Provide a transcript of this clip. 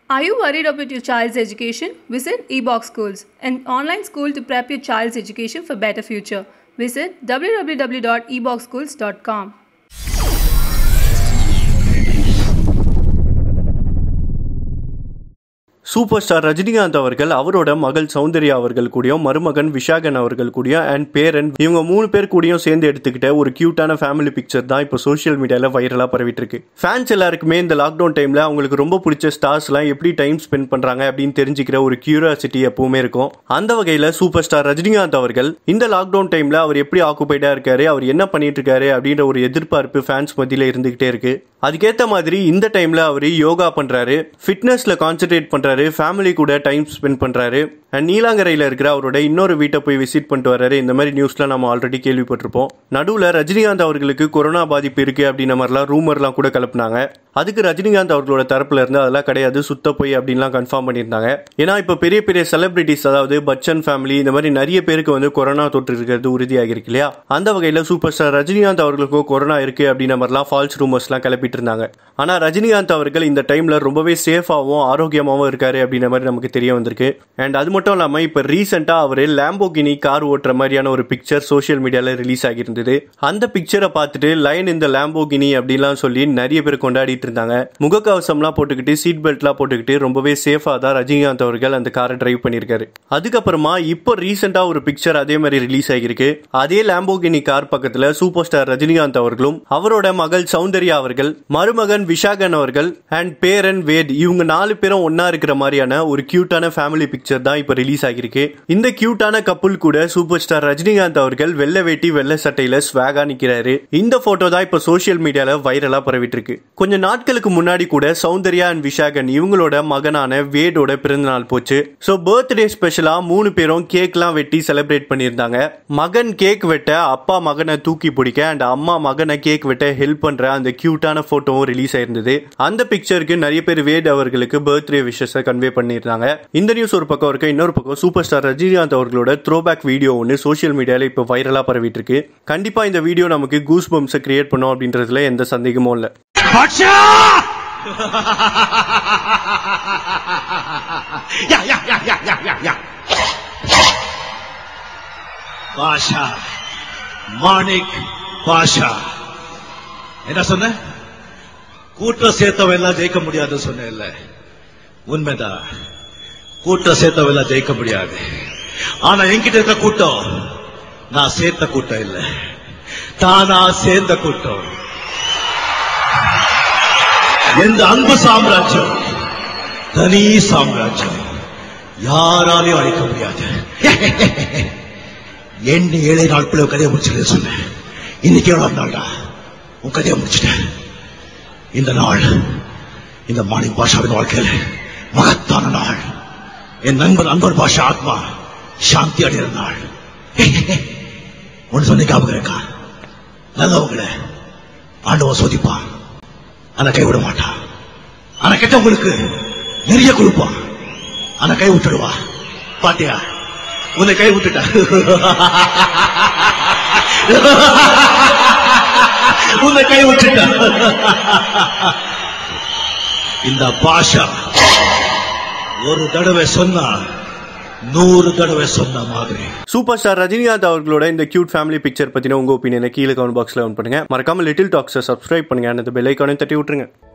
Are you worried about your child's education? Visit eBox Schools, an online school to prep your child's education for better future. Visit www.eboxschools.com. Super star Rajinikanth அவர்கள் அவரோட மகள் சௌந்தர்யா அவர்கள் கூடயும் மருமகன் விஷாகன் அவர்கள் கூடயும் and பேரன் இவங்க மூணு பேர் கூடயும் சேர்ந்து எடுத்துக்கிட்ட ஒரு கியூட்டான ஃபேமிலி பிக்சர் தான் இப்போ சோஷியல் மீடியால வைரலா பரவிட்டு இருக்கு ஃபேன்ஸ் எல்லாருக்குமே இந்த லாக்டவுன் டைம்ல அவங்களுக்கு ரொம்ப பிடிச்ச ஸ்டார்ஸ்லாம் எப்படி டைம் ஸ்பெண்ட் பண்றாங்க அப்படின்னு தெரிஞ்சுக்கிற ஒரு கியூரியாசிட்டி எப்பவுமே இருக்கும் அந்த வகையில சூப்பர் ஸ்டார் ரஜினிகாந்த் அவர்கள் இந்த லாக்டவுன் டைம்ல அவர் எப்படி ஆக்குபைடா இருக்காரு அவர் என்ன பண்ணிட்டு இருக்காரு அப்படின்ற ஒரு எதிர்பார்ப்பு ஃபேன்ஸ் மத்தியில இருந்துகிட்டே இருக்கு அதுக்கேத்த மாதிரி இந்த டைம்ல அவர் யோகா பண்றாரு ஃபிட்னஸ்ல கான்சென்ட்ரேட் பண்றாரு ஃபேமிலி கூட டைம் ஸ்பெண்ட் பண்றாரு அண்ட் நீலாங்கரையில் இருக்கிற அவரோட இன்னொரு வீட்டை போய் விசிட் பண்ணிட்டு வர்றாரு இந்த மாதிரி நியூஸ்லாம் நம்ம ஆல்ரெடி கேள்விப்பட்டிருப்போம் நடுவில் ரஜினிகாந்த் அவர்களுக்கு கொரோனா பாதிப்பு இருக்கு அப்படின்ற மாதிரிலாம் ரூமர்லாம் கூட கலப்புனாங்க அதுக்கு ரஜினிகாந்த் அவர்களோட தரப்புல இருந்து அதெல்லாம் கிடையாது சுத்த போய் அப்படின்லாம் கன்ஃபார்ம் பண்ணியிருந்தாங்க ஏன்னா இப்போ பெரிய பெரிய செலிபிரிட்டிஸ் அதாவது பச்சன் ஃபேமிலி இந்த மாதிரி நிறைய பேருக்கு வந்து கொரோனா தொற்று இருக்கிறது உறுதியாகி இருக்கு இல்லையா அந்த வகையில் சூப்பர் ஸ்டார் ரஜினிகாந்த் அவர்களுக்கும் கொரோனா இருக்கு அப்படின்ற மாதிரிலாம் ஃபால்ஸ் ரூமர்ஸ்லாம் கிளப்பிட்டு இருந்தாங்க ஆனால் ரஜினிகாந்த் அவர்கள் இந்த டைம்ல ரொம்பவே சேஃபாகவும் ஆரோக்கியமாகவும் இருக்காரு அப்படின்ற மாதிரி நமக்கு தெரிய வந்திருக்கு அண்ட் அது மட்டும் இல்லாமல் இப்போ ரீசெண்டாக அவர் லேம்போகினி கார் ஓட்டுற மாதிரியான ஒரு பிக்சர் சோஷியல் மீடியாவில் ரிலீஸ் ஆகியிருந்தது அந்த பிக்சரை பார்த்துட்டு லைன் இந்த லேம்போகினி அப்படிலாம் சொல்லி நிறைய பேர் கொண்டாடிட்டு இருந்தாங்க முகக்கவசம்லாம் போட்டுக்கிட்டு சீட் பெல்ட்லாம் போட்டுக்கிட்டு ரொம்பவே சேஃபாக தான் ரஜினிகாந்த் அவர்கள் அந்த காரை டிரைவ் பண்ணியிருக்காரு அதுக்கப்புறமா இப்போ ரீசெண்டாக ஒரு பிக்சர் அதே மாதிரி ரிலீஸ் ஆகியிருக்கு அதே லேம்போகினி கார் பக்கத்தில் சூப்பர் ஸ்டார் ரஜினிகாந்த் அவர்களும் அவரோட மகள் சௌந்தர்யா அவர்கள் மருமகன் விஷாகன் அவர்கள் அண்ட் பேரன் வேட் இவங்க நாலு பேரும் ஒன்னா இருக்கிற மாதிரியான ஒரு கியூட்டான ஃபேமிலி பிக்சர் தான் இப்போ ரிலீஸ் ஆகியிருக்கு இந்த கியூட்டான கப்புள் கூட சூப்பர் ஸ்டார் ரஜினிகாந்த் அவர்கள் வெள்ளை வேட்டி வெள்ளை சட்டையில ஸ்வாகா நிக்கிறாரு இந்த போட்டோ தான் இப்போ சோஷியல் மீடியால வைரலா பரவிட்டு இருக்கு கொஞ்ச நாட்களுக்கு முன்னாடி கூட சௌந்தர்யா அண்ட் விஷாகன் இவங்களோட மகனான வேடோட பிறந்த நாள் போச்சு ஸோ பர்த்டே ஸ்பெஷலா மூணு பேரும் கேக்லாம் வெட்டி செலிப்ரேட் பண்ணியிருந்தாங்க மகன் கேக் வெட்ட அப்பா மகனை தூக்கி பிடிக்க அண்ட் அம்மா மகனை கேக் வெட்ட ஹெல்ப் பண்ற அந்த கியூட்டான போட்டோவும் ரிலீஸ் ஆயிருந்தது அந்த பிக்சருக்கு நிறைய பேர் வேட் அவர்களுக்கு பர்த்டே விஷஸை கன்வே பண்ணியிருந்தாங்க இந்த நியூஸ் ஒரு பக்கம் இருக்க இன்னொரு பக்கம் சூப்பர் ஸ்டார் ரஜினிகாந்த் அவர்களோட த்ரோபேக் வீடியோ ஒன்று சோஷியல் மீடியால இப்போ வைரலா பரவிட்டு இருக்கு கண்டிப்பா இந்த வீடியோ நமக்கு கூஸ் பம்ப்ஸை கிரியேட் பண்ணும் அப்படின்றதுல எந்த சந்தேகமும் இல்லை Ja, ja, ja, ja, ja, ja, ja. பாஷா மாணிக் பாஷா என்ன சொன்ன கூட்டம் சேர்த்தவன் எல்லாம் ஜெயிக்க முடியாதுன்னு சொன்னேன் இல்ல உண்மைதான் கூட்டம் சேர்த்தவன் எல்லாம் ஜெயிக்க முடியாது ஆனா என்கிட்ட இருக்க கூட்டம் நான் சேர்த்த கூட்டம் இல்ல தானா சேர்ந்த கூட்டம் எந்த அன்பு சாம்ராஜ்யம் தனி சாம்ராஜ்யம் யாராலையும் அழிக்க முடியாது எண்ணி ஏழை நாட்கள கதையை முடிச்சிட்டு சொன்னேன் இன்னைக்கு எவ்வளவு நாள்டா உன் கதையை முடிச்சிட்டேன் இந்த நாள் இந்த மாணிக் பாஷாவின் வாழ்க்கையில் மகத்தான நாள் என் நண்பர் அன்பர் பாஷா ஆத்மா சாந்தி அடைகிற நாள் ஒன்று சொன்ன ஞாபகம் இருக்கா நல்லவங்களை ஆண்டவன் சோதிப்பான் ஆனா கைவிட மாட்டான் ஆனா கெட்டவங்களுக்கு நிறைய கொடுப்பான் ஆனா கை விட்டுடுவா பாட்டியா உன்னை கை விட்டுட்டா உன்னை கை விட்டுட்டா இந்த பாஷா ஒரு தடவை சொன்னா நூறு தடவை சொன்ன மாதிரி சூப்பர் ஸ்டார் ரஜினிகாந்த் அவர்களோட இந்த கியூட் ஃபேமிலி பிக்சர் பத்தின உங்க ஒப்பீனியனை கீழே கமெண்ட் பாக்ஸ்ல பண்ணுங்க மறக்காம லிட்டில் டாக்ஸை சப்ஸ்கிரைப் பண்ணுங்க அந்த பெல் ஐக்கானையும் தட்டி விட்டுருங்க